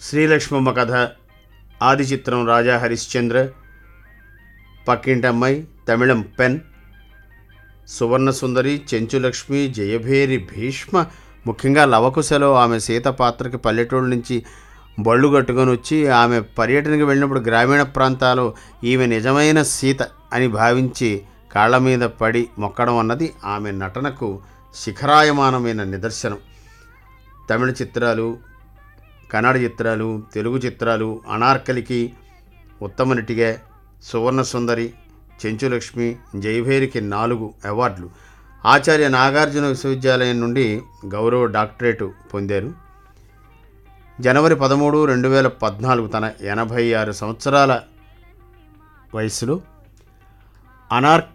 శ్రీలక్ష్మమ్మ కథ ఆది చిత్రం రాజా హరిశ్చంద్ర పక్కింటమ్మాయి తమిళం పెన్ సువర్ణ సుందరి చెంచులక్ష్మి జయభేరి భీష్మ ముఖ్యంగా లవకుశలో ఆమె సీత పాత్రకి పల్లెటూళ్ళ నుంచి బళ్ళు కట్టుకొని వచ్చి ఆమె పర్యటనకి వెళ్ళినప్పుడు గ్రామీణ ప్రాంతాల్లో ఈమె నిజమైన సీత అని భావించి కాళ్ళ మీద పడి మొక్కడం అన్నది ఆమె నటనకు శిఖరాయమానమైన నిదర్శనం తమిళ చిత్రాలు కన్నడ చిత్రాలు తెలుగు చిత్రాలు అనార్కలికి ఉత్తమ నటిగా సువర్ణ సుందరి చెంచులక్ష్మి జయభేరికి నాలుగు అవార్డులు ఆచార్య నాగార్జున విశ్వవిద్యాలయం నుండి గౌరవ డాక్టరేటు పొందారు జనవరి పదమూడు రెండు వేల పద్నాలుగు తన ఎనభై ఆరు సంవత్సరాల వయసులో అనార్